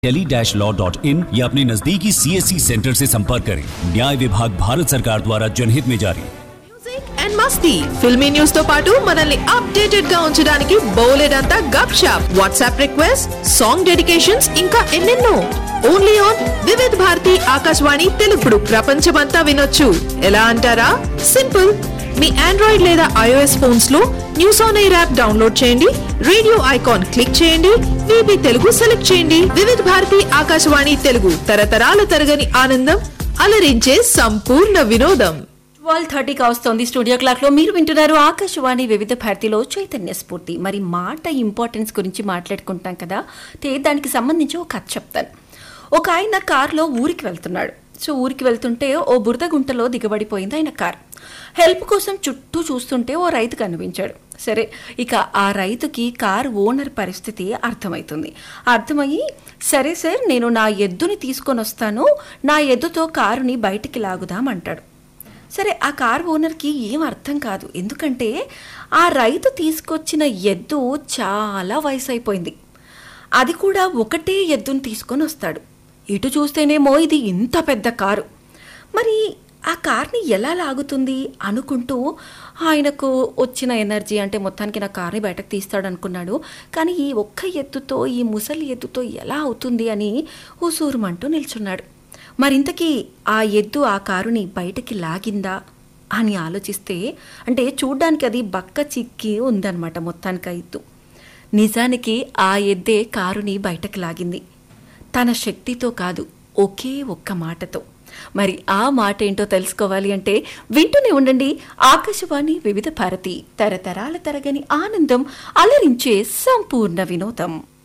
tele dash law dot in या अपने नजदीकी सीएससी सेंटर से संपर्क करें न्याय विभाग भारत सरकार द्वारा जनहित में जारी మ్యూజిక్ అండ్ మస్తీ ఫిల్మీ న్యూస్ తో పాటు మనల్ని అప్డేటెడ్ గా ఉంచడానికి బోలెడంతా గప్ షాప్ వాట్సాప్ రిక్వెస్ట్ సాంగ్ డెడికేషన్స్ ఇంకా ఎన్నెన్నో ఓన్లీ ఆన్ వివిధ్ భారతి ఆకాశవాణి తెలుగుడు ప్రపంచమంతా వినొచ్చు ఎలా అంటారా సింపుల్ మీ ఆండ్రాయిడ్ లేదా ఐఓఎస్ ఫోన్స్ లో news on air app download చేయండి రేడియో ఐకాన్ క్లిక్ చేయండి విబి తెలుగు సెలెక్ట్ చేయండి వివిధ భారతి ఆకాశవాణి తెలుగు తరతరాల తరగని ఆనందం అలరించే సంపూర్ణ వినోదం ట్వెల్వ్ థర్టీకి వస్తోంది స్టూడియో క్లాక్ లో మీరు వింటున్నారు ఆకాశవాణి వివిధ భారతిలో చైతన్య స్ఫూర్తి మరి మాట ఇంపార్టెన్స్ గురించి మాట్లాడుకుంటాం కదా తే దానికి సంబంధించి ఒక కథ చెప్తాను ఒక ఆయన కారులో ఊరికి వెళ్తున్నాడు సో ఊరికి వెళ్తుంటే ఓ బురద గుంటలో దిగబడిపోయింది ఆయన కార్ హెల్ప్ కోసం చుట్టూ చూస్తుంటే ఓ రైతు కనిపించాడు సరే ఇక ఆ రైతుకి కార్ ఓనర్ పరిస్థితి అర్థమవుతుంది అర్థమయ్యి సరే సార్ నేను నా ఎద్దుని తీసుకొని వస్తాను నా ఎద్దుతో కారుని బయటికి లాగుదామంటాడు సరే ఆ కార్ ఓనర్కి ఏం అర్థం కాదు ఎందుకంటే ఆ రైతు తీసుకొచ్చిన ఎద్దు చాలా వయసు అయిపోయింది అది కూడా ఒకటే ఎద్దును తీసుకొని వస్తాడు ఇటు చూస్తేనేమో ఇది ఇంత పెద్ద కారు మరి ఆ కార్ని ఎలా లాగుతుంది అనుకుంటూ ఆయనకు వచ్చిన ఎనర్జీ అంటే మొత్తానికి నా కార్ని బయటకు తీస్తాడు అనుకున్నాడు కానీ ఈ ఒక్క ఎద్దుతో ఈ ముసలి ఎద్దుతో ఎలా అవుతుంది అని ఊసూరుమంటూ నిల్చున్నాడు మరింతకీ ఆ ఎద్దు ఆ కారుని బయటకి లాగిందా అని ఆలోచిస్తే అంటే చూడ్డానికి అది బక్క చిక్కి ఉందన్నమాట మొత్తానికి ఆ ఎద్దు నిజానికి ఆ ఎద్దే కారుని బయటకు లాగింది తన శక్తితో కాదు ఒకే ఒక్క మాటతో మరి ఆ మాట ఏంటో తెలుసుకోవాలి అంటే వింటూనే ఉండండి ఆకాశవాణి వివిధ భారతి తరతరాల తరగని ఆనందం అలరించే సంపూర్ణ వినోదం